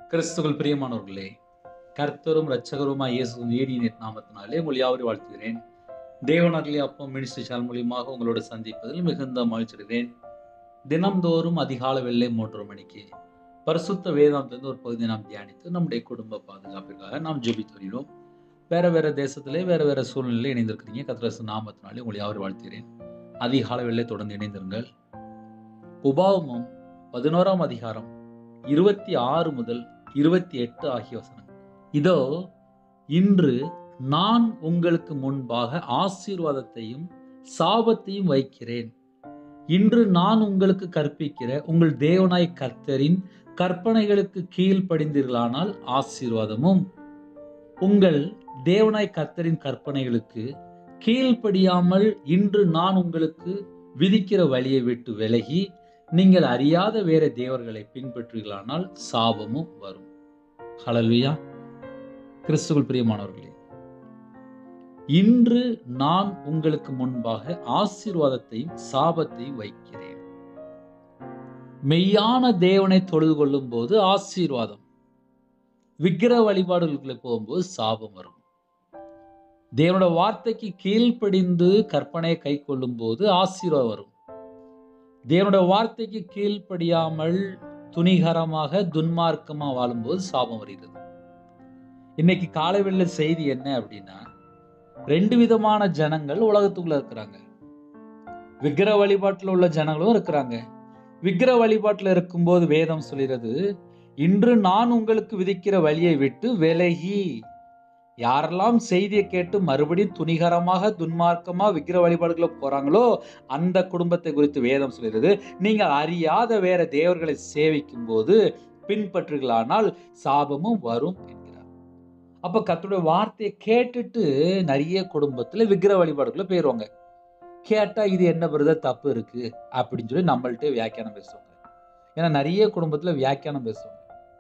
கிறிஸ்துகள் பிரியமானவர்களே கர்த்தரும் இரட்சகருமாய் இயேசுவின் ஏடிய நாமத்தினாலே உங்கள் யாவரையும் வாழ்த்துகிறேன் தேவனர்களே அப்பம் மினிஸ்ட்ரி மூலியமாக உங்களோட சந்திப்பதில் மிகுந்த மகிழ்ச்சிடுகிறேன் தினம்தோறும் அதிகால வெள்ளை மூன்று மணிக்கு பரிசுத்த வேதாந்திலிருந்து ஒரு பகுதியை நாம் தியானித்து நம்முடைய குடும்ப பாதுகாப்பிற்காக நாம் ஜெபித்து வருகிறோம் வேற வேற தேசத்திலே வேற வேற சூழ்நிலையில் இணைந்திருக்கிறீங்க கத்திரசு நாமத்தினாலே உங்களை யாவரை வாழ்த்துகிறேன் அதிகால வெள்ளை தொடர்ந்து இணைந்திருங்கள் உபாவமும் பதினோராம் அதிகாரம் இருபத்தி ஆறு முதல் இருபத்தி எட்டு ஆகிய வசனங்கள் இதோ இன்று நான் உங்களுக்கு முன்பாக ஆசீர்வாதத்தையும் சாபத்தையும் வைக்கிறேன் இன்று நான் உங்களுக்கு கற்பிக்கிற உங்கள் தேவனாய் கர்த்தரின் கற்பனைகளுக்கு கீழ்ப்படிந்தீர்களானால் ஆசீர்வாதமும் உங்கள் தேவனாய் கர்த்தரின் கற்பனைகளுக்கு கீழ்ப்படியாமல் இன்று நான் உங்களுக்கு விதிக்கிற வழியை விட்டு விலகி நீங்கள் அறியாத வேற தேவர்களை பின்பற்றுகளானால் சாபமும் வரும் ஹலலுயா கிறிஸ்துவல் பிரியமானவர்களே இன்று நான் உங்களுக்கு முன்பாக ஆசீர்வாதத்தையும் சாபத்தையும் வைக்கிறேன் மெய்யான தேவனை தொழுது கொள்ளும் போது ஆசீர்வாதம் விக்கிர வழிபாடுகளுக்குள்ள போகும்போது சாபம் வரும் தேவனோட வார்த்தைக்கு கீழ்ப்படிந்து கற்பனையை கை கொள்ளும் போது ஆசீர்வாதம் வரும் தேவனோட வார்த்தைக்கு கீழ்ப்படியாமல் துணிகரமாக துன்மார்க்கமாக வாழும்போது சாபம் வருகிறது இன்னைக்கு காலை வெள்ள செய்தி என்ன அப்படின்னா ரெண்டு விதமான ஜனங்கள் உலகத்துக்குள்ள இருக்கிறாங்க விக்கிர வழிபாட்டில் உள்ள ஜனங்களும் இருக்கிறாங்க விக்கிர வழிபாட்டில் இருக்கும்போது வேதம் சொல்கிறது இன்று நான் உங்களுக்கு விதிக்கிற வழியை விட்டு விலகி யாரெல்லாம் செய்தியை கேட்டு மறுபடியும் துணிகரமாக துன்மார்க்கமா விக்கிர வழிபாடுகளை போறாங்களோ அந்த குடும்பத்தை குறித்து வேதம் சொல்கிறது நீங்கள் அறியாத வேற தேவர்களை சேவிக்கும் போது பின்பற்றுகளானால் சாபமும் வரும் என்கிறார் அப்ப கத்துடைய வார்த்தையை கேட்டுட்டு நிறைய குடும்பத்துல விக்கிர வழிபாடுகளை போயிருவாங்க கேட்டா இது என்ன பிரதர் தப்பு இருக்கு அப்படின்னு சொல்லி நம்மள்ட்ட வியாக்கியானம் பேசுவாங்க ஏன்னா நிறைய குடும்பத்துல வியாக்கியானம் பேசுவாங்க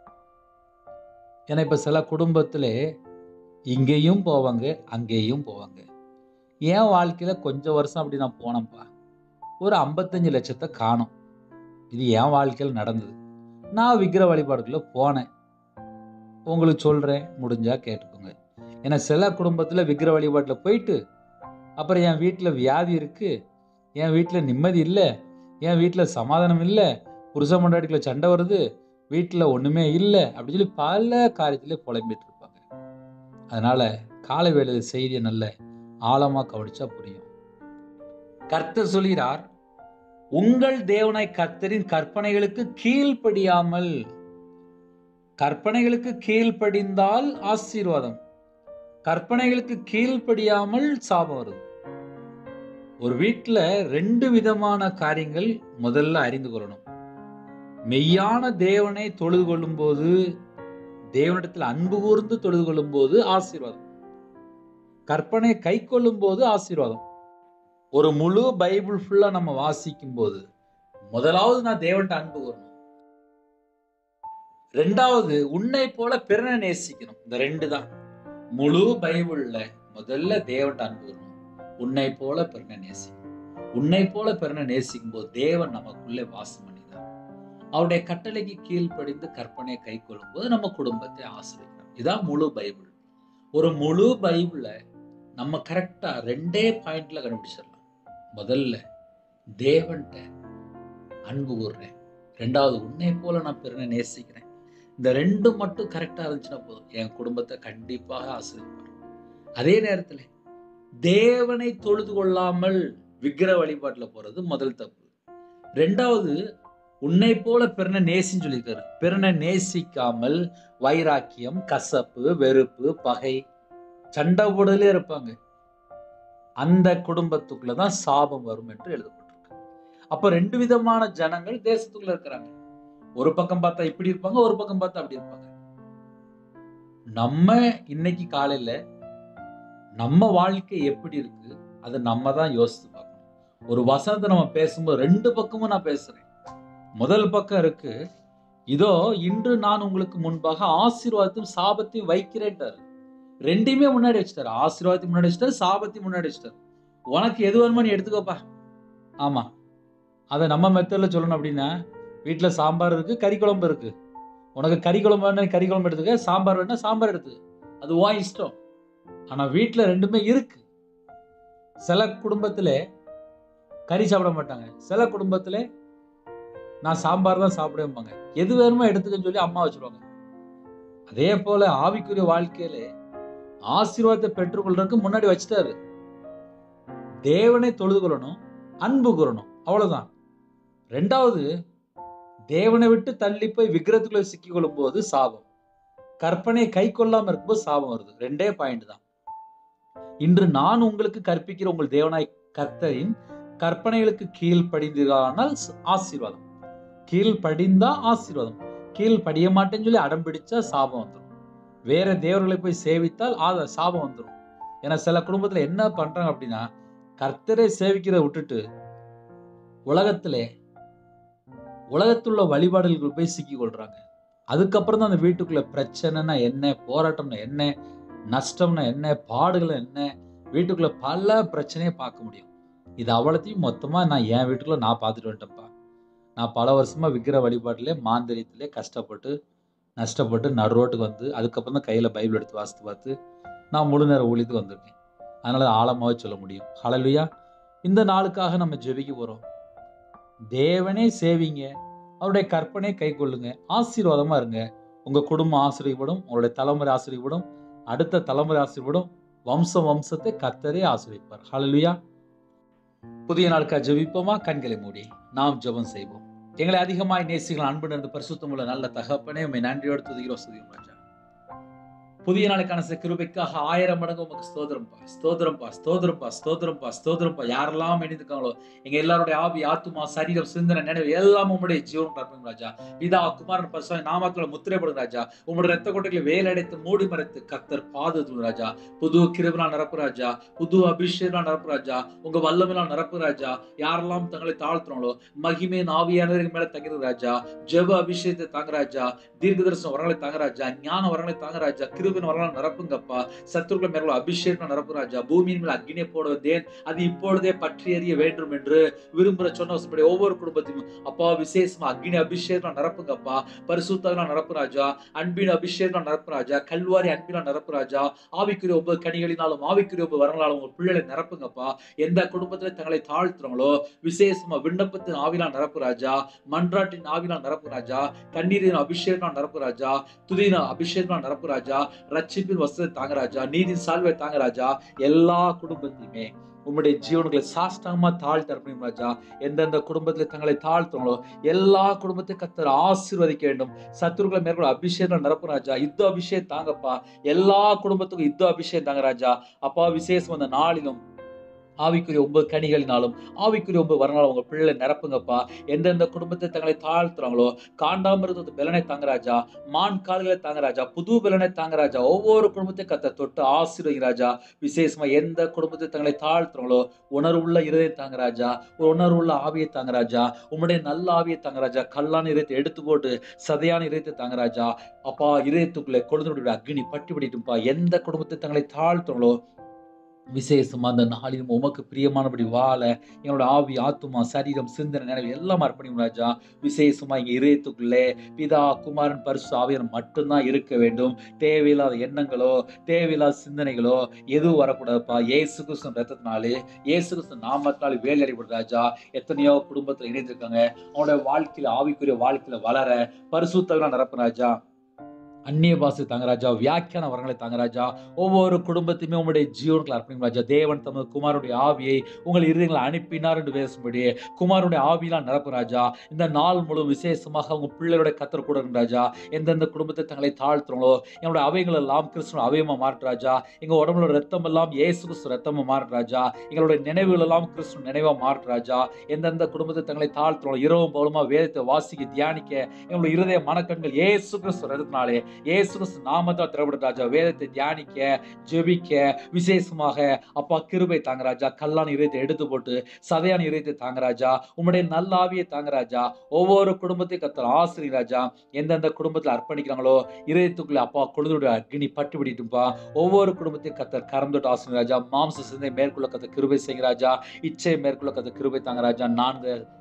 ஏன்னா இப்ப சில குடும்பத்திலே இங்கேயும் போவாங்க அங்கேயும் போவாங்க என் வாழ்க்கையில கொஞ்சம் வருஷம் அப்படி நான் போனேன்ப்பா ஒரு ஐம்பத்தஞ்சு லட்சத்தை காணும் இது என் வாழ்க்கையில் நடந்தது நான் விக்கிர வழிபாடுக்குள்ள போனேன் உங்களுக்கு சொல்றேன் முடிஞ்சா கேட்டுக்கோங்க ஏன்னா சில குடும்பத்துல விக்கிர வழிபாட்டில் போயிட்டு அப்புறம் என் வீட்டில் வியாதி இருக்கு என் வீட்டில் நிம்மதி இல்லை என் வீட்டில் சமாதானம் இல்லை புருஷ மண்டாட்டிக்குள்ள சண்டை வருது வீட்டில் ஒன்றுமே இல்லை அப்படின்னு சொல்லி பல காரியத்திலே புலம்பிட்டு இருப்பாங்க அதனால காலை வேளையில் செய்தியை நல்ல ஆழமாக கவனிச்சா புரியும் கர்த்தர் சொல்கிறார் உங்கள் தேவனாய் கர்த்தரின் கற்பனைகளுக்கு கீழ்ப்படியாமல் கற்பனைகளுக்கு கீழ்ப்படிந்தால் ஆசீர்வாதம் கற்பனைகளுக்கு கீழ்ப்படியாமல் சாபம் வருது ஒரு வீட்டில் ரெண்டு விதமான காரியங்கள் முதல்ல அறிந்து கொள்ளணும் மெய்யான தேவனை தொழுது கொள்ளும் போது தேவனிடத்தில் அன்பு கூர்ந்து தொழுது கொள்ளும் போது ஆசீர்வாதம் கற்பனை கை கொள்ளும் போது ஆசீர்வாதம் ஒரு முழு பைபிள் ஃபுல்லா நம்ம வாசிக்கும் போது முதலாவது நான் தேவன்ட்ட அன்பு கூறணும் ரெண்டாவது உன்னை போல பிறனை நேசிக்கணும் இந்த ரெண்டு தான் முழு பைபிள்ல முதல்ல தேவன்ட்ட அன்பு கூறணும் உன்னை போல பிறனை நேசிக்கணும் உன்னை போல பிறனை நேசிக்கும் போது தேவன் நமக்குள்ளே வாசம் பண்ணிதான் அவருடைய கட்டளைக்கு கீழ்ப்படிந்து கற்பனையை கை கொள்ளும் போது நம்ம குடும்பத்தை ஆசிரியக்கிறோம் இதான் முழு பைபிள் ஒரு முழு பைபிளை நம்ம கரெக்டா ரெண்டே பாயிண்ட்ல கண்டுபிடிச்சிடலாம் முதல்ல தேவன்கிட்ட அன்பு கூறுறேன் ரெண்டாவது உன்னை போல நான் பிறனை நேசிக்கிறேன் இந்த ரெண்டும் மட்டும் கரெக்டா இருந்துச்சுன்னா போதும் என் குடும்பத்தை கண்டிப்பாக ஆசிரியப்பார் அதே நேரத்துல தேவனை தொழுது கொள்ளாமல் விக்கிர வழிபாட்டில் போறது முதல் தப்பு ரெண்டாவது உன்னை போல பிறனை நேசின்னு சொல்லியிருக்காரு பிறனை நேசிக்காமல் வைராக்கியம் கசப்பு வெறுப்பு பகை சண்டை போடலே இருப்பாங்க அந்த குடும்பத்துக்குள்ள தான் சாபம் வரும் என்று எழுதப்பட்டிருக்கு அப்ப ரெண்டு விதமான ஜனங்கள் தேசத்துக்குள்ள இருக்கிறாங்க ஒரு பக்கம் பார்த்தா இப்படி இருப்பாங்க ஒரு பக்கம் பார்த்தா அப்படி இருப்பாங்க நம்ம இன்னைக்கு காலையில நம்ம வாழ்க்கை எப்படி இருக்கு அதை நம்ம தான் யோசித்து பார்க்கணும் ஒரு வசனத்தை நம்ம பேசும்போது ரெண்டு பக்கமும் நான் பேசுறேன் முதல் பக்கம் இருக்கு இதோ இன்று நான் உங்களுக்கு முன்பாக ஆசீர்வாதத்தையும் சாபத்தையும் வைக்கிறேன்ட்டாரு ரெண்டையுமே முன்னாடி வச்சுட்டாரு ஆசீர்வாதத்தையும் முன்னாடி வச்சுட்டாரு சாபத்தையும் முன்னாடி வச்சுட்டாரு உனக்கு எது வேணுமோ நீ எடுத்துக்கோப்பா ஆமா அதை நம்ம மெத்தடில் சொல்லணும் அப்படின்னா வீட்டில் சாம்பார் இருக்கு கறி குழம்பு இருக்கு உனக்கு கறி குழம்பு வேணா கறி குழம்பு எடுத்துக்க சாம்பார் வேணா சாம்பார் எடுத்து அது உன் இஷ்டம் ஆனா வீட்டுல ரெண்டுமே இருக்கு சில குடும்பத்துல கறி சாப்பிட மாட்டாங்க சில குடும்பத்துல நான் சாம்பார் தான் சாப்பிடுவேன்பாங்க எது வேணுமோ எடுத்துக்கன்னு சொல்லி அம்மா வச்சிருவாங்க அதே போல ஆவிக்குரிய வாழ்க்கையில ஆசீர்வாதத்தை பெற்றுக்கொள்றதுக்கு முன்னாடி வச்சுட்டாரு தேவனை தொழுது கொள்ளணும் அன்பு கூறணும் அவ்வளவுதான் ரெண்டாவது தேவனை விட்டு தள்ளி போய் விக்கிரத்துக்குள்ள சிக்கிக் கொள்ளும் போது சாபம் கற்பனையை கை கொள்ளாம இருக்கும்போது சாபம் வருது ரெண்டே பாயிண்ட் தான் இன்று நான் உங்களுக்கு கற்பிக்கிற உங்கள் தேவனாய் கர்த்தரின் கற்பனைகளுக்கு கீழ் படிந்தீர்களானால் ஆசீர்வாதம் கீழ் படிந்தா ஆசீர்வாதம் கீழ் படிய மாட்டேன்னு சொல்லி அடம் பிடிச்சா சாபம் வந்துடும் வேற தேவர்களை போய் சேவித்தால் ஆ சாபம் வந்துடும் ஏன்னா சில குடும்பத்துல என்ன பண்றாங்க அப்படின்னா கர்த்தரை சேவிக்கிறத விட்டுட்டு உலகத்திலே உலகத்துள்ள வழிபாடுகளுக்கு போய் சிக்கி கொள்றாங்க அதுக்கப்புறம் தான் அந்த வீட்டுக்குள்ள பிரச்சனைனா என்ன போராட்டம்னா என்ன நஷ்டம்னா என்ன பாடுகள் என்ன வீட்டுக்குள்ள பல பிரச்சனையை பார்க்க முடியும் இது அவ்வளோத்தையும் மொத்தமா நான் என் வீட்டுக்குள்ள நான் பார்த்துட்டு வந்துட்டேன்ப்பா நான் பல வருஷமா விக்கிர வழிபாட்டிலே மாந்திரியத்திலே கஷ்டப்பட்டு நஷ்டப்பட்டு நடு ரோட்டுக்கு வந்து அதுக்கப்புறம் தான் கையில் பைபிள் எடுத்து வாசித்து பார்த்து நான் முழு நேர ஊழியத்துக்கு வந்திருக்கேன் அதனால ஆழமாவே சொல்ல முடியும் ஹalleluya இந்த நாளுக்காக நம்ம ஜெபிக்க போறோம் தேவனே சேவிங்க அவருடைய கற்பனை கை கொள்ளுங்க ஆசீர்வாதமா இருங்க உங்க குடும்பம் ஆசிரியப்படும் உங்களுடைய தலைமுறை ஆசிரியப்படும் அடுத்த தலைமுறை ஆசிரியப்படும் வம்சம் வம்சத்தை கர்த்தரே ஆசிரியப்பார் ஹalleluya புதிய நாளுக்கா ஜெபிப்போமா கண்களை மூடி நாம் ஜெபம் செய்வோம் எங்களை அதிகமாய் நேசிகள் அன்பு நடந்து பரிசுத்தமுள்ள நல்ல தகப்பனே உண்மை நன்றியோடு துதிக்கிறோம் சுதியும் ராஜா புதிய நாளுக்கான சில கிருபைக்காக ஆயிரம் மடங்கு உமக்கு ஸ்தோத்திரம்பா ஸ்தோத்திரம்பா ஸ்தோத்திரம்பா ஸ்தோத்திரம்பா ஸ்தோத்திரம்பா யாரெல்லாம் இணைந்துக்காங்களோ எங்க எல்லாருடைய ஆவி ஆத்துமா சரீரம் சிந்தனை நினைவு எல்லாம் உம்முடைய ஜீவன் பார்ப்போம் ராஜா பிதா குமாரன் பசுவாய் நாமத்துல முத்திரைப்படும் ராஜா உம்முடைய ரத்த கொட்டைகளை வேலடைத்து மூடி மறைத்து கத்தர் பாதுகாத்து ராஜா புது கிருபனா நிரப்பு ராஜா புது அபிஷேகம் நிரப்பு ராஜா உங்க வல்லமெல்லாம் நிரப்பு ராஜா யாரெல்லாம் தங்களை தாழ்த்துறாங்களோ மகிமே ஆவியானவர்கள் மேல தங்கிறது ராஜா ஜெப அபிஷேகத்தை தாங்க ராஜா தீர்க்க தரிசனம் வரங்களை தாங்க ராஜா ஞான வரங்களை தாங்க ராஜா கிருபின் வரலாம் நிரப்புங்கப்பா சத்துருக்கள் மேல அபிஷேகம் நிரப்பு ராஜா பூமியின் மேல அக்னியை போடுவதேன் அது இப்பொழுதே பற்றி எறிய வேண்டும் என்று விரும்புற சொன்ன வசப்படி ஒவ்வொரு குடும்பத்தையும் அப்பா விசேஷமா அக்னி அபிஷேகம் நிரப்புங்கப்பா பரிசுத்தலாம் நிரப்பு ராஜா அன்பின் அபிஷேகம் நிரப்பு ராஜா கல்வாரி அன்பினா நிரப்பு ராஜா ஆவிக்குரிய ஒன்பது கனிகளினாலும் ஆவிக்குரிய ஒன்பது வரங்களாலும் உங்க பிள்ளைகளை நிரப்புங்கப்பா எந்த குடும்பத்துல தங்களை தாழ்த்துறாங்களோ விசேஷமா விண்ணப்பத்தின் ஆவிலா நிரப்பு ராஜா மன்றாட்டின் ஆவிலா நிரப்பு ராஜா கண்ணீரின் அபிஷேகம் நிரப்பு ராஜா துதின அபிஷேகம் நிரப்பு ராஜா ரட்சிப்பின் வசதி தாங்க ராஜா நீதின் சால்வை தாங்க ராஜா எல்லா குடும்பத்தையுமே உம்முடைய ஜீவன்களை சாஷ்டாங்கமா தாழ்த்தி அர்ப்பணிக்கும் ராஜா எந்தெந்த குடும்பத்தில் தங்களை தாழ்த்துங்களோ எல்லா குடும்பத்தையும் கத்தர் ஆசீர்வதிக்க வேண்டும் சத்துருக்களை மேற்கொள்ள அபிஷேகம் நிரப்பு ராஜா யுத்த அபிஷேகம் தாங்கப்பா எல்லா குடும்பத்துக்கும் யுத்த அபிஷேகம் தாங்க ராஜா அப்பா விசேஷம் அந்த நாளிலும் ஆவிக்குரிய ஒன்பது கனிகளினாலும் ஆவிக்குரிய ஒன்பது வரனாலும் உங்க பிள்ளை நிரப்புங்கப்பா எந்தெந்த குடும்பத்தை தங்களை தாழ்த்துறாங்களோ காண்டாமிருந்த பலனை தாங்கராஜா மான் கால்களை தாங்கராஜா புது பலனை தாங்கராஜா ஒவ்வொரு குடும்பத்தை கத்த தொட்டு ஆசீர்வதி ராஜா விசேஷமா எந்த குடும்பத்தை தங்களை தாழ்த்துறாங்களோ உணர்வுள்ள இருதயம் தாங்கராஜா ஒரு உணர்வுள்ள ஆவியை தாங்கராஜா உம்முடைய நல்ல ஆவியை தாங்கராஜா கல்லான இதயத்தை எடுத்து போட்டு சதையான இதயத்தை தாங்கராஜா அப்பா இதயத்துக்குள்ளே கொழுந்து அக்னி பட்டி பிடிட்டும்பா எந்த குடும்பத்தை தங்களை தாழ்த்துறாங்களோ விசேஷமா அந்த நாளிலும் உமக்கு பிரியமானபடி வாழ எங்களோட ஆவி ஆத்துமா சரீரம் சிந்தனை நினைவு எல்லாம் அர்ப்பணிக்கும் ராஜா விசேஷமா இங்க இதயத்துக்குள்ளே பிதா குமாரன் பரிசு ஆவியன் மட்டும்தான் இருக்க வேண்டும் தேவையில்லாத எண்ணங்களோ தேவையில்லாத சிந்தனைகளோ எதுவும் வரக்கூடாதுப்பா ஏசு கிறிஸ்து ரத்தத்தினாலே ஏசு கிறிஸ்து நாமத்தினாலே வேலை அடிபடும் ராஜா எத்தனையோ குடும்பத்துல இணைந்திருக்காங்க அவனோட வாழ்க்கையில ஆவிக்குரிய வாழ்க்கையில வளர பரிசுத்தலாம் நிரப்பு ராஜா அந்நிய பாசை தாங்கராஜா வியாக்கியான வரங்களை தாங்கராஜா ஒவ்வொரு குடும்பத்தையுமே உங்களுடைய ஜீவன்களை அர்ப்பணிக்கும் ராஜா தேவன் தமது குமாருடைய ஆவியை உங்கள் இருதயங்களை அனுப்பினார் என்று பேசும்படி குமாருடைய ஆவியெல்லாம் நிரப்பு ராஜா இந்த நாள் முழு விசேஷமாக உங்க பிள்ளையோட கத்தர் கூட இருக்கும் ராஜா எந்தெந்த குடும்பத்தை தங்களை தாழ்த்துறாங்களோ என்னோட அவைகள் எல்லாம் கிறிஸ்துவ அவயமா மாற்று ராஜா எங்க உடம்புல ரத்தம் எல்லாம் இயேசு கிறிஸ்து ரத்தமா மாற்று ராஜா எங்களுடைய நினைவுகள் எல்லாம் கிறிஸ்து நினைவா மாற்று ராஜா எந்தெந்த குடும்பத்தை தங்களை தாழ்த்துறாங்களோ இரவும் பகலுமா வேதத்தை வாசிக்க தியானிக்க எங்களுடைய இருதய மனக்கண்கள் இயேசு கிறிஸ்து ரத்தத்தினாலே இயேசு கிறிஸ்து நாமத்தால் திறப்படும் ராஜா வேதத்தை தியானிக்க ஜெபிக்க விசேஷமாக அப்பா கிருபை தாங்க ராஜா கல்லான இதயத்தை எடுத்து போட்டு சதையான இதயத்தை தாங்க ராஜா உம்முடைய நல்ல ஆவியை தாங்க ராஜா ஒவ்வொரு குடும்பத்தையும் கத்தர் ஆசிரியர் ராஜா எந்தெந்த குடும்பத்தில் அர்ப்பணிக்கிறாங்களோ இதயத்துக்குள்ள அப்பா கொழுதுடைய அக்னி பட்டு பிடிட்டும்பா ஒவ்வொரு குடும்பத்தையும் கத்தர் கறந்துட்டு ஆசிரியர் ராஜா மாம்ச சிந்தை மேற்கொள்ள கத்த கிருபை செய்யுங்க ராஜா இச்சை மேற்கொள்ள கத்த கிருபை தாங்க ராஜா நான்கு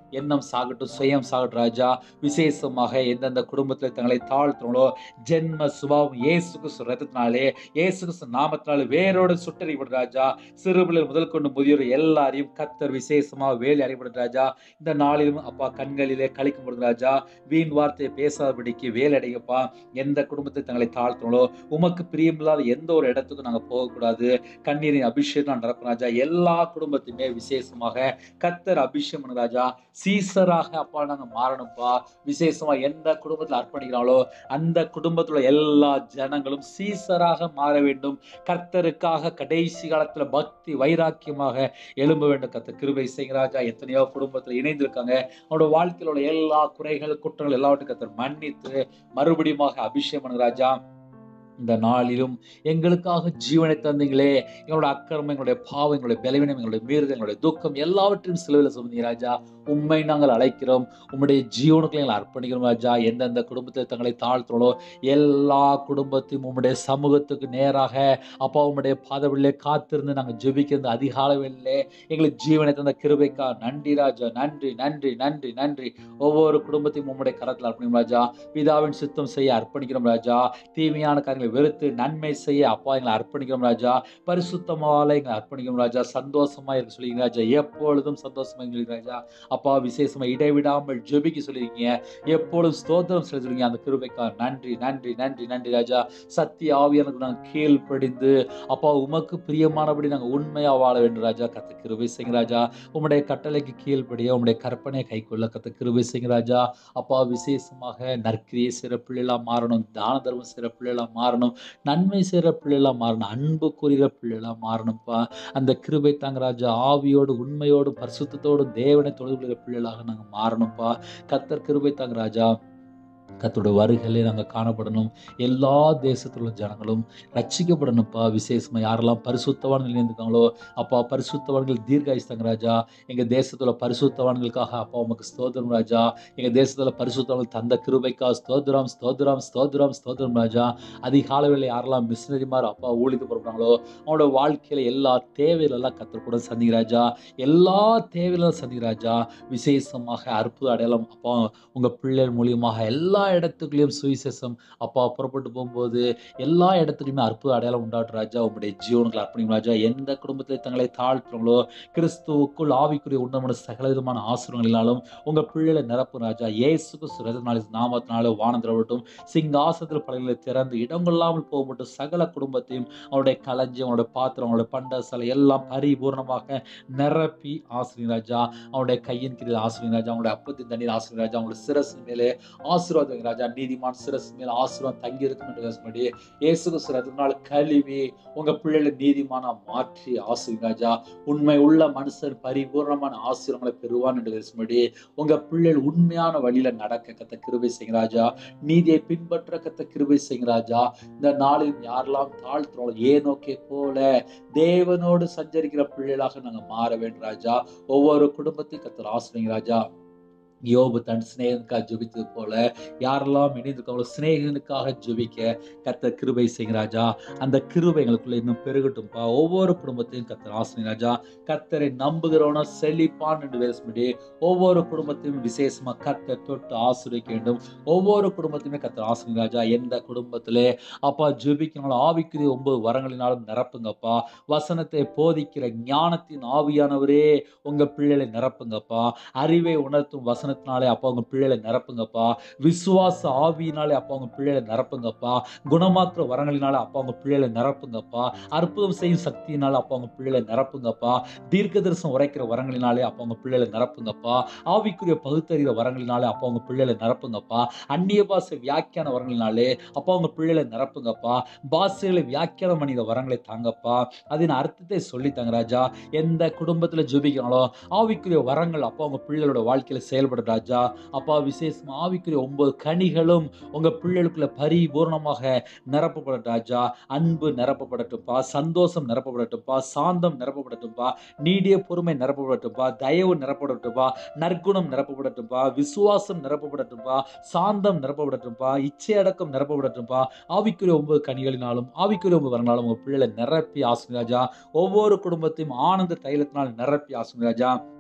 எண்ணம் சாகட்டும் சுயம் சாகட்டும் ராஜா விசேஷமாக எந்தெந்த குடும்பத்தில் தங்களை தாழ்த்துறோங்களோ ஜென்ம சுபாவம் இயேசு கிறிஸ்து ரத்தத்தினாலே இயேசு கிறிஸ்து நாமத்தினாலே வேரோடு சுட்டறிவிடும் ராஜா சிறுபிள்ளை முதல் கொண்டு முதியோர் எல்லாரையும் கத்தர் விசேஷமாக வேலை அறிவிடும் ராஜா இந்த நாளிலும் அப்பா கண்களிலே கழிக்கும் ராஜா வீண் வார்த்தையை பேசாதபடிக்கு வேலை அடையப்பா எந்த குடும்பத்தை தங்களை தாழ்த்துறோங்களோ உமக்கு பிரியமில்லாத எந்த ஒரு இடத்துக்கும் நாங்கள் போகக்கூடாது கண்ணீரின் அபிஷேகம் நடக்கும் ராஜா எல்லா குடும்பத்தையுமே விசேஷமாக கத்தர் அபிஷேகம் பண்ணு ராஜா சீசராக அப்பா நாங்கள் மாறணும்ப்பா விசேஷமா எந்த குடும்பத்தில் அர்ப்பணிக்கிறாங்களோ அந்த குடும்பத்துல எல்லா ஜனங்களும் சீசராக மாற வேண்டும் கர்த்தருக்காக கடைசி காலத்துல பக்தி வைராக்கியமாக எழும்ப வேண்டும் கர்த்தர் கிருபை செய்யுங்க ராஜா எத்தனையோ குடும்பத்துல இணைந்திருக்காங்க அவனோட வாழ்க்கையில உள்ள எல்லா குறைகள் குற்றங்கள் எல்லாவற்றையும் கர்த்தர் மன்னித்து மறுபடியும் அபிஷேகம் பண்ணுங்க ராஜா இந்த நாளிலும் எங்களுக்காக ஜீவனை தந்தீங்களே எங்களோட அக்கிரமம் எங்களுடைய பாவம் எங்களுடைய பலவீனம் எங்களுடைய மீறுதல் எங்களுடைய துக்கம் எல்லாவற்றையும் சிலுவையில் சுமந்தீங்க ராஜா உண்மை நாங்கள் அழைக்கிறோம் உம்முடைய ஜீவனுக்கு எங்களை அர்ப்பணிக்கிறோம் ராஜா எந்தெந்த குடும்பத்தில் தங்களை தாழ்த்துறோம் எல்லா குடும்பத்தையும் உம்முடைய சமூகத்துக்கு நேராக அப்பா உம்முடைய பாதவிலே காத்திருந்து நாங்கள் ஜெபிக்கிறது அதிகாலவில்லை எங்களுக்கு ஜீவனை தந்த கிருபைக்கா நன்றி ராஜா நன்றி நன்றி நன்றி நன்றி ஒவ்வொரு குடும்பத்தையும் உம்முடைய கரத்தில் அர்ப்பணிக்கும் ராஜா பிதாவின் சுத்தம் செய்ய அர்ப்பணிக்கிறோம் ராஜா தீமையான காரியங்களை வெறுத்து நன்மை செய்ய அப்பா எங்களை அர்ப்பணிக்கிறோம் ராஜா பரிசுத்தமால எங்களை அர்ப்பணிக்கிறோம் ராஜா சந்தோஷமா இருக்க சொல்லிங்க ராஜா எப்பொழுதும் சந்தோஷமா இருக்க ராஜா அப்பா விசேஷமா இடைவிடாமல் ஜெபிக்க சொல்லியிருக்கீங்க எப்பொழுதும் ஸ்தோத்திரம் செலுத்துறீங்க அந்த கிருபைக்கா நன்றி நன்றி நன்றி நன்றி ராஜா சத்திய ஆவியானுக்கு நாங்கள் கீழ்ப்படிந்து அப்பா உமக்கு பிரியமானபடி நாங்கள் உண்மையா வாழ வேண்டும் ராஜா கத்த கிருபை செய்யுங்க ராஜா உம்முடைய கட்டளைக்கு கீழ்ப்படிய உம்முடைய கற்பனையை கைக்கொள்ள கத்த கிருபை செய்யுங்க ராஜா அப்பா விசேஷமாக நற்கிரியை செய்கிற பிள்ளைலாம் மாறணும் தான தர்மம் செய்கிற பிள்ளைலாம் மாறணும் நன்மை செய்கிற பிள்ளைலாம் மாறணும் அன்பு கூறுகிற பிள்ளைலாம் மாறணும்ப்பா அந்த கிருபை தாங்க ராஜா ஆவியோடு உண்மையோடு பரிசுத்தத்தோடு தேவனை தொழுது கொள்கிற பிள்ளைகளாக நாங்கள் மாறணும்ப்பா கத்தர் கிருபை தாங்க ராஜா கத்தோட வருகையிலே நாங்கள் காணப்படணும் எல்லா தேசத்தில் உள்ள ஜனங்களும் ரட்சிக்கப்படணும்ப்பா விசேஷமாக யாரெல்லாம் பரிசுத்தவான்கள் இருந்திருக்காங்களோ அப்பா பரிசுத்தவான்கள் தீர்காயுஸ்தாங்க ராஜா எங்கள் தேசத்தில் பரிசுத்தவான்களுக்காக அப்பா உமக்கு ஸ்தோத்திரம் ராஜா எங்கள் தேசத்தில் பரிசுத்தவான்கள் தந்த கிருபைக்கா ஸ்தோத்திரம் ஸ்தோத்திரம் ஸ்தோத்திரம் ஸ்தோத்திரம் ராஜா அதிகாலவில் யாரெல்லாம் மிஷினரிமார் அப்பா ஊழித்து போகிறாங்களோ அவனோட வாழ்க்கையில் எல்லா தேவையிலெல்லாம் கத்தர் கூட சந்திங்க ராஜா எல்லா தேவையிலும் சந்திங்க ராஜா விசேஷமாக அற்புத அடையாளம் அப்பா உங்கள் பிள்ளைகள் மூலியமாக எல்லா இடத்துக்குள்ளேயும் சுவிசேஷம் அப்பா புறப்பட்டு போகும்போது எல்லா இடத்துலையுமே அற்புத அடையாளம் உண்டாட்டும் ராஜா உங்களுடைய ஜீவனுக்கு அர்ப்பணிக்கும் ராஜா எந்த குடும்பத்தில் தங்களை தாழ்த்துறோங்களோ கிறிஸ்துவுக்குள் ஆவிக்குரிய உண்டமான சகல விதமான ஆசிரியங்களினாலும் உங்கள் பிள்ளைகளை நிரப்பும் ராஜா இயேசுக்கு சுரதனால நாமத்தினால வானந்திரவட்டும் சிங்காசத்தில் பலகளை திறந்து இடம் கொள்ளாமல் போகப்பட்டு சகல குடும்பத்தையும் அவருடைய களஞ்சி அவனுடைய பாத்திரம் அவனுடைய பண்டசலை எல்லாம் பரிபூர்ணமாக நிரப்பி ஆசிரியர் ராஜா அவனுடைய கையின் கீழ் ஆசிரியர் ராஜா அவனுடைய அப்பத்தின் தண்ணீர் ஆசிரியர் ராஜா அவனுடைய சிரசு மேலே ஆசீர்வாதம் ராஜா நீதிமான் சிரசு மேலே ஆசீர்வாதம் தங்கி இருக்கும் என்று பேசும்படி இயேசு சிறதுனால கழுவி உங்க பிள்ளைகளை நீதிமானா மாற்றி ஆசிரியர் ராஜா உண்மை உள்ள மனுஷன் பரிபூர்ணமான ஆசீர்வங்களை பெறுவான் என்று பேசும்படி உங்க பிள்ளைகள் உண்மையான வழியில நடக்க கத்த கிருபை செய்யுங்க ராஜா நீதியை பின்பற்ற கத்த கிருபை செய்யுங்க ராஜா இந்த நாளில் யாரெல்லாம் தாழ்த்துறோம் ஏனோக்கே போல தேவனோடு சஞ்சரிக்கிற பிள்ளைகளாக நாங்க மாற வேண்டும் ராஜா ஒவ்வொரு குடும்பத்தையும் கத்தர் ஆசிரியங்க ராஜா யோபு தன் சிநேகனுக்காக ஜெபித்தது போல யாரெல்லாம் இணைந்திருக்காங்களோ சிநேகனுக்காக ஜெபிக்க கத்த கிருபை செய்யுங்க ராஜா அந்த கிருபை எங்களுக்குள்ள இன்னும் பெருகட்டும்பா ஒவ்வொரு குடும்பத்தையும் கத்தர் ஆசிரியர் ராஜா கத்தரை நம்புகிறவனா செழிப்பான் என்று பேசும்படி ஒவ்வொரு குடும்பத்தையும் விசேஷமா கத்த தொட்டு ஆசிரியக்க வேண்டும் ஒவ்வொரு குடும்பத்தையுமே கத்தர் ஆசிரியர் ராஜா எந்த குடும்பத்திலே அப்பா ஜெபிக்கணும் ஆவிக்குரிய ஒன்பது வரங்களினாலும் நிரப்புங்கப்பா வசனத்தை போதிக்கிற ஞானத்தின் ஆவியானவரே உங்க பிள்ளைகளை நிரப்புங்கப்பா அறிவை உணர்த்தும் வசனத்தினாலே அப்பா உங்க பிள்ளைகளை நிரப்புங்கப்பா விசுவாச ஆவியினாலே அப்பா உங்க பிள்ளைகளை நிரப்புங்கப்பா குணமாக்குற வரங்களினால அப்பா உங்க பிள்ளைகளை நிரப்புங்கப்பா அற்புதம் செய்யும் சக்தியினால அப்பா உங்க பிள்ளைகளை நிரப்புங்கப்பா தீர்க்க தரிசனம் உரைக்கிற வரங்களினாலே அப்பா உங்க பிள்ளைகளை நிரப்புங்கப்பா ஆவிக்குரிய பகுத்தறிகிற வரங்களினாலே அப்பா உங்க பிள்ளைகளை நிரப்புங்கப்பா அந்நிய பாஷை வியாக்கியான வரங்களினாலே அப்பா உங்க பிள்ளைகளை நிரப்புங்கப்பா பாஷைகளை வியாக்கியானம் பண்ணித வரங்களை தாங்கப்பா அதன் அர்த்தத்தை சொல்லி தாங்க ராஜா எந்த குடும்பத்துல ஜெபிக்கிறாங்களோ ஆவிக்குரிய வரங்கள் அப்பா உங்க பிள்ளைகளோட வாழ்க்கையில செயல்படும் ராஜா அப்பா விசேஷமா ஆவிக்குரிய ஒன்பது கனிகளும் உங்க பிள்ளைகளுக்குள்ள பரிபூர்ணமாக நிரப்பப்படட்டும் ராஜா அன்பு நிரப்பப்படட்டும்ப்பா சந்தோஷம் நிரப்பப்படட்டும்ப்பா சாந்தம் நிரப்பப்படட்டும்ப்பா நீடிய பொறுமை நிரப்பப்படட்டும்ப்பா தயவு நிரப்பப்படட்டும்ப்பா நற்குணம் நிரப்பப்படட்டும்ப்பா விசுவாசம் நிரப்பப்படட்டும்ப்பா சாந்தம் நிரப்பப்படட்டும்ப்பா இச்சை அடக்கம் நிரப்பப்படட்டும்ப்பா ஆவிக்குரிய ஒன்பது கனிகளினாலும் ஆவிக்குரிய ஒன்பது வரனாலும் உங்க பிள்ளைகளை நிரப்பி ஆசுங்க ராஜா ஒவ்வொரு குடும்பத்தையும் ஆனந்த தைலத்தினால் நிரப்பி ஆசுங்க ராஜா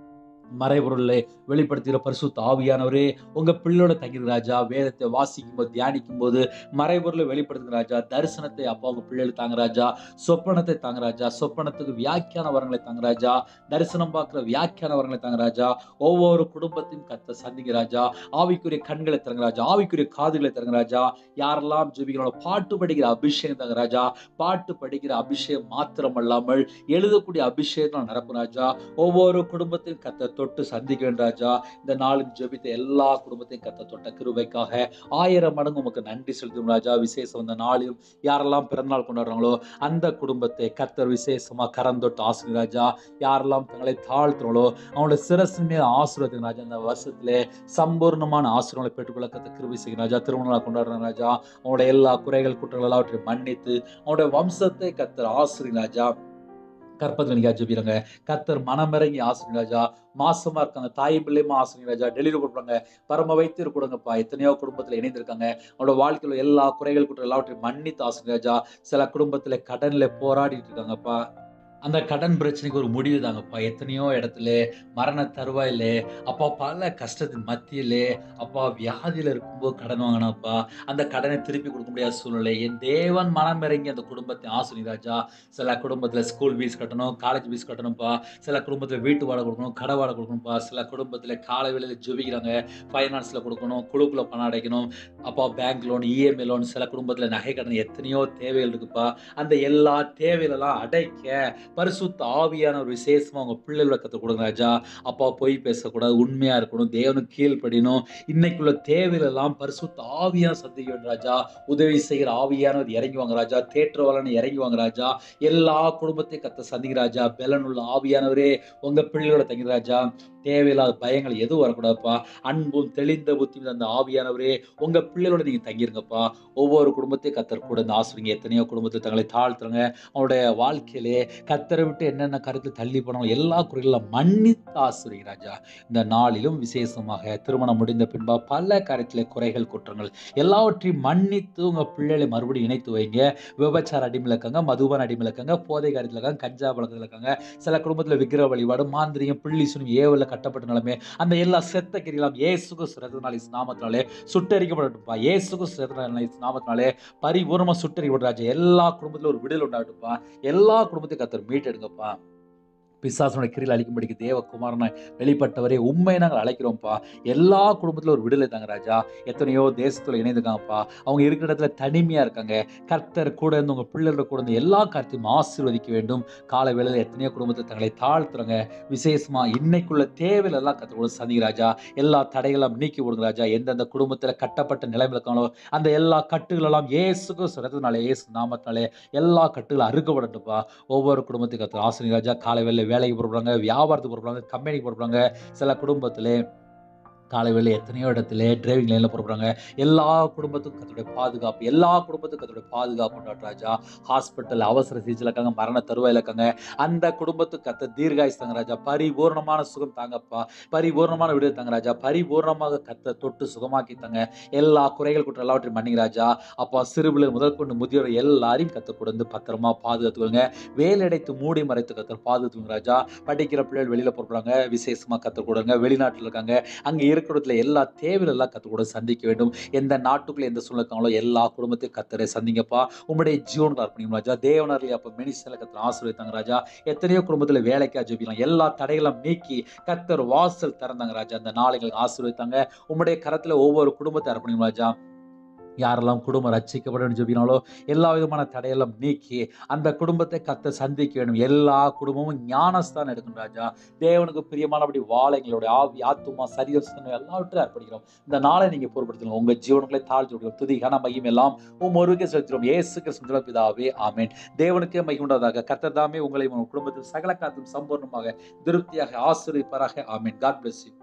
மறைபொருளை வெளிப்படுத்துகிற பரிசுத்த ஆவியானவரே உங்க பிள்ளையோட தங்கிற ராஜா வேதத்தை வாசிக்கும் போது தியானிக்கும் போது மறைபொருளை வெளிப்படுத்துகிற ராஜா தரிசனத்தை அப்பா உங்க பிள்ளைகளுக்கு தாங்க ராஜா சொப்பனத்தை தாங்க ராஜா சொப்பனத்துக்கு வியாக்கியான வரங்களை தாங்க ராஜா தரிசனம் பார்க்குற வியாக்கியான வரங்களை தாங்க ராஜா ஒவ்வொரு குடும்பத்தையும் கத்த சந்திங்க ராஜா ஆவிக்குரிய கண்களை தரங்க ராஜா ஆவிக்குரிய காதுகளை தரங்க ராஜா யாரெல்லாம் ஜெபிக்கிறோம் பாட்டு படிக்கிற அபிஷேகம் தாங்க ராஜா பாட்டு படிக்கிற அபிஷேகம் மாத்திரம் அல்லாமல் எழுதக்கூடிய அபிஷேகம் நிரப்பு ராஜா ஒவ்வொரு குடும்பத்தையும் கத்த தொட்டு சந்திக்க வேண்டும் ராஜா இந்த நாளின் ஜெபித்த எல்லா குடும்பத்தையும் கத்த தொட்ட கிருபைக்காக ஆயிரம் மடங்கு உமக்கு நன்றி செலுத்தும் ராஜா விசேஷம் இந்த நாளிலும் யாரெல்லாம் பிறந்தநாள் கொண்டாடுறாங்களோ அந்த குடும்பத்தை கத்தர் விசேஷமா கரம் தொட்டு ஆசிரியர் ராஜா யாரெல்லாம் தங்களை தாழ்த்துறாங்களோ அவங்களோட சிரசின் மேல் ஆசீர்வாதம் ராஜா இந்த வருஷத்திலே சம்பூர்ணமான ஆசீர்வாதங்களை பெற்றுக்கொள்ள கத்த கிருபை செய்யும் ராஜா திருமண நாள் கொண்டாடுறாங்க ராஜா அவங்களோட எல்லா குறைகள் குற்றங்கள் எல்லாவற்றையும் மன்னித்து அவங்களுடைய வம்சத்தை கத்தர் ஆசிரியர் ராஜா கற்பத்தில் நீங்க ஜெபிடுங்க கத்தர் மனமிறங்கி ஆசிரியர் ராஜா மாசமா இருக்காங்க தாய் பிள்ளையுமா ஆசிரியர் ராஜா டெலிவரி கொடுப்பாங்க பரம வைத்தியர் கொடுங்கப்பா எத்தனையோ குடும்பத்துல இணைந்திருக்காங்க அவங்களோட வாழ்க்கையில எல்லா குறைகள் குற்றம் எல்லாவற்றையும் மன்னித்து ஆசிரியர் ராஜா சில குடும்பத்துல கடன்ல போராடிட்டு இருக்காங்கப்பா அந்த கடன் பிரச்சனைக்கு ஒரு முடிவு தாங்கப்பா எத்தனையோ இடத்துல மரண தருவாயிலே அப்பா பல கஷ்டத்தின் மத்தியிலே அப்பா வியாதியில இருக்கும்போது கடன் வாங்கினப்பா அந்த கடனை திருப்பி கொடுக்க முடியாத சூழ்நிலை என் தேவன் மனம் இறங்கி அந்த குடும்பத்தை ஆசினி ராஜா சில குடும்பத்துல ஸ்கூல் ஃபீஸ் கட்டணும் காலேஜ் ஃபீஸ் கட்டணும்ப்பா சில குடும்பத்துல வீட்டு வாடகை கொடுக்கணும் கடை வாடகை கொடுக்கணும்ப்பா சில குடும்பத்துல காலை வேளையில ஜெபிக்கிறாங்க ஃபைனான்ஸ்ல கொடுக்கணும் குழுக்குள்ள பணம் அடைக்கணும் அப்பா பேங்க் லோன் இஎம்ஐ லோன் சில குடும்பத்துல நகை கடன் எத்தனையோ தேவைகள் இருக்குப்பா அந்த எல்லா தேவைகளெல்லாம் அடைக்க பரிசுத்த ஆவியான ஒரு விசேஷமா உங்க பிள்ளைகளை கற்றுக் கொடுங்க ராஜா அப்பா பொய் பேசக்கூடாது உண்மையா இருக்கணும் தேவனுக்கு கீழ்ப்படினும் இன்னைக்குள்ள தேவைகள் எல்லாம் பரிசுத்த ஆவியான சந்திக்க வேண்டும் ராஜா உதவி செய்கிற ஆவியானவர் இறங்கி வாங்க ராஜா தேற்றவாளன் இறங்கி வாங்க ராஜா எல்லா குடும்பத்தையும் கத்த சந்திக்க ராஜா பெலனுள்ள ஆவியானவரே உங்க பிள்ளைகளோட தங்கி ராஜா தேவையில்லாத பயங்கள் எதுவும் வரக்கூடாதுப்பா அன்பும் தெளிந்த புத்தியும் அந்த ஆவியானவரே உங்க பிள்ளைகளோட நீங்க தங்கிருங்கப்பா ஒவ்வொரு குடும்பத்தையும் கத்தர் கூட இந்த ஆசிரியங்க எத்தனையோ குடும்பத்தை தங்களை தாழ்த்துறாங்க அவனுடைய வாழ்க்கையிலே கத்தரை விட்டு என்னென்ன கருத்து தள்ளி போனாலும் எல்லா குறைகளும் மன்னித்து ஆசிரியர் ராஜா இந்த நாளிலும் விசேஷமாக திருமணம் முடிந்த பின்பா பல காரியத்திலே குறைகள் குற்றங்கள் எல்லாவற்றையும் மன்னித்து உங்க பிள்ளைகளை மறுபடியும் இணைத்து வைங்க விபச்சார அடிமையில் இருக்காங்க மதுபான அடிமையில் இருக்காங்க போதை காரியத்தில் இருக்காங்க கஞ்சா பழக்கத்தில் இருக்காங்க சில குடும்பத்தில் விக்கிர வழிபாடு மாந்திரியம் பிள்ளி சுனும் ஏவல கட்டப்பட்ட நிலைமை அந்த எல்லா செத்த கிரியெல்லாம் ஏசுகு சிறந்தனாலே நாமத்தினாலே சுட்டரிக்கப்படட்டும்ப்பா ஏசுகு சிறந்தனாலே நாமத்தினாலே பரிபூர்ணமா சுட்டரிக்கப்பட்ட எல்லா குடும்பத்திலும் ஒரு விடுதல் உண்டாகட்டும்ப்பா எல்லா குடும்பத்தையும் கத்தர் மீட்டெடுங்கப்பா பிசாசனுடைய கிரியில் அழிக்கும்படிக்கு தேவகுமாரனை வெளிப்பட்டவரே உண்மை நாங்கள் அழைக்கிறோம்ப்பா எல்லா குடும்பத்திலும் ஒரு விடுதலை தாங்க ராஜா எத்தனையோ தேசத்துல இணைந்துருக்காங்கப்பா அவங்க இருக்கிற இடத்துல தனிமையா இருக்காங்க கர்த்தர் கூட இருந்து உங்க பிள்ளைகளோட கூட இருந்து எல்லா காரியத்தையும் ஆசீர்வதிக்க வேண்டும் கால வேளையில் எத்தனையோ குடும்பத்தை தங்களை தாழ்த்துறாங்க விசேஷமா இன்னைக்குள்ள தேவையில எல்லாம் கத்து கூட சந்திங்க ராஜா எல்லா தடைகளும் நீக்கி விடுங்க ராஜா எந்தெந்த குடும்பத்துல கட்டப்பட்ட நிலைமையில இருக்காங்களோ அந்த எல்லா கட்டுகள் எல்லாம் ஏசுக்கு சிறந்தனாலே ஏசு நாமத்தினாலே எல்லா கட்டுகளும் அறுக்கப்படட்டும்ப்பா ஒவ்வொரு குடும்பத்துக்கு கத்து ஆசிரியர் ராஜா காலை வேலை வேலைக்கு போடுறாங்க வியாபாரத்துக்கு போடுறாங்க கம்பெனிக்கு போடுறாங்க சில குடும்பத்திலே காலை வேலை எத்தனையோ இடத்துல டிரைவிங் லைனில் போடுறாங்க எல்லா குடும்பத்துக்கும் கத்தோடைய பாதுகாப்பு எல்லா குடும்பத்துக்கும் கத்தோடைய பாதுகாப்பு உண்டாட்டு ராஜா ஹாஸ்பிட்டல் அவசர சிகிச்சையில் இருக்காங்க மரண தருவாயில் இருக்காங்க அந்த குடும்பத்துக்கு கத்த தீர்காயுஸ் தாங்க ராஜா பரிபூர்ணமான சுகம் தாங்கப்பா பரிபூர்ணமான விடுதலை தாங்க ராஜா பரிபூர்ணமாக கத்த தொட்டு சுகமாக்கி தாங்க எல்லா குறைகள் குற்றம் எல்லாவற்றையும் மன்னிங்க ராஜா அப்பா சிறுபிள்ளை முதல் கொண்டு முதியோர் எல்லாரையும் கத்த கொடுத்து பத்திரமா பாதுகாத்துக்கோங்க வேலையடைத்து மூடி மறைத்து கத்தர் பாதுகாத்துக்கோங்க ராஜா படிக்கிற பிள்ளைகள் வெளியில போடுறாங்க விசேஷமா கத்த கொடுங்க வெளிநாட்டில் இருக்காங்க அங்க இருக்கிற எல்லா தேவைகள் எல்லாம் கத்து கூட சந்திக்க வேண்டும் எந்த நாட்டுக்குள்ள எந்த சூழ்நிலை இருக்காங்களோ எல்லா குடும்பத்தையும் கத்தரை சந்திங்கப்பா உங்களுடைய ஜீவனுக்கு அர்ப்பணிக்கும் ராஜா தேவனர்லி அப்ப மினிஸ்டர்ல கத்தர் ஆசீர்வதித்தாங்க ராஜா எத்தனையோ குடும்பத்துல வேலைக்கா ஜெபிக்கலாம் எல்லா தடைகளும் நீக்கி கத்தர் வாசல் திறந்தாங்க ராஜா அந்த நாளைகளுக்கு ஆசீர்வதித்தாங்க உங்களுடைய கரத்துல ஒவ்வொரு குடும்பத்தை அர்ப்பணிக்கும் ராஜா யாரெல்லாம் குடும்பம் ரட்சிக்கப்பட வேண்டும் ஜெபினாலோ எல்லா விதமான தடையெல்லாம் நீக்கி அந்த குடும்பத்தை கத்த சந்திக்க வேண்டும் எல்லா குடும்பமும் ஞானஸ்தானம் எடுக்கணும் ராஜா தேவனுக்கு பிரியமானபடி வாழ எங்களுடைய ஆவி ஆத்துமா சரீரம் சிந்தனை எல்லாவற்றையும் அர்ப்பணிக்கிறோம் இந்த நாளை நீங்க பொறுப்படுத்துங்க உங்க ஜீவனுக்களை தாழ்த்தி விடுவோம் துதி கன மகிம் எல்லாம் உம் ஒருவருக்கே செலுத்துகிறோம் ஏசு கிறிஸ்துவ பிதாவே ஆமென் தேவனுக்கே மகிமுண்டதாக கர்த்தர் தாமே உங்களை உங்கள் குடும்பத்தில் சகல காத்தும் சம்பூர்ணமாக திருப்தியாக ஆசீர்வதிப்பாராக ஆமென் God bless you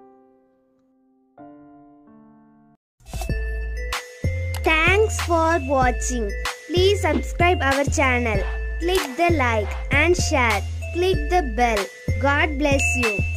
Thanks for watching. Please subscribe our channel. Click the like and share. Click the bell. God bless you.